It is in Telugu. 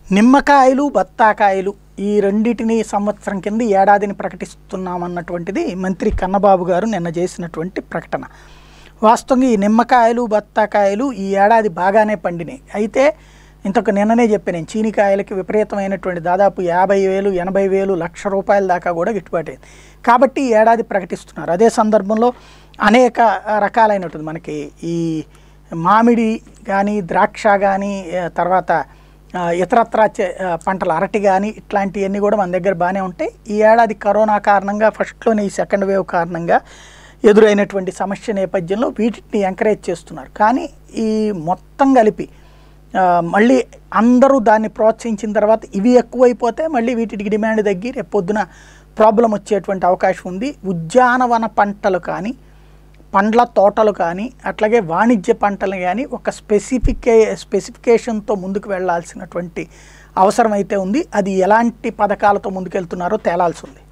నిమ్మకాయలు బత్తాకాయలు ఈ రెండిటిని సంవత్సరం కింద ఏడాదిని ప్రకటిస్తున్నామన్నటువంటిది మంత్రి కన్నబాబు గారు నిన్న చేసినటువంటి ప్రకటన వాస్తవంగా ఈ నిమ్మకాయలు బత్తాకాయలు ఈ ఏడాది బాగానే పండినాయి అయితే ఇంతకు నిన్ననే చెప్పాను నేను చీనికాయలకి విపరీతమైనటువంటి దాదాపు యాభై వేలు ఎనభై వేలు లక్ష రూపాయల దాకా కూడా గిట్టుబాటు అయింది కాబట్టి ఈ ఏడాది ప్రకటిస్తున్నారు అదే సందర్భంలో అనేక రకాలైనటువంటి మనకి ఈ మామిడి కానీ ద్రాక్ష కానీ తర్వాత ఆ, ఇతరత్ర చే- ఆ, పంటలు అరటి కానీ ఇట్లాంటివన్నీ కూడా మన దగ్గర బాగానే ఉంటాయి ఈ ఏడాది కరోనా కారణంగా ఫస్ట్లోనే ఈ సెకండ్ వేవ్ కారణంగా ఎదురైనటువంటి సమస్య నేపథ్యంలో వీటిని ఎంకరేజ్ చేస్తున్నారు కానీ ఈ మొత్తం కలిపి ఆ, మళ్ళీ అందరూ దాన్ని ప్రోత్సహించిన తర్వాత ఇవి ఎక్కువైపోతే మళ్ళీ వీటికి డిమాండ్ తగ్గి రేపు పొద్దున ప్రాబ్లం వచ్చేటువంటి అవకాశం ఉంది ఉద్యానవన పంటలు కానీ పండ్ల తోటలు కానీ అట్లాగే వాణిజ్య పంటలు కానీ ఒక స్పెసిఫికే స్పెసిఫికేషన్తో ముందుకు వెళ్ళాల్సినటువంటి అవసరం అయితే ఉంది అది ఎలాంటి పథకాలతో ముందుకెళ్తున్నారో తేలాల్సి ఉంది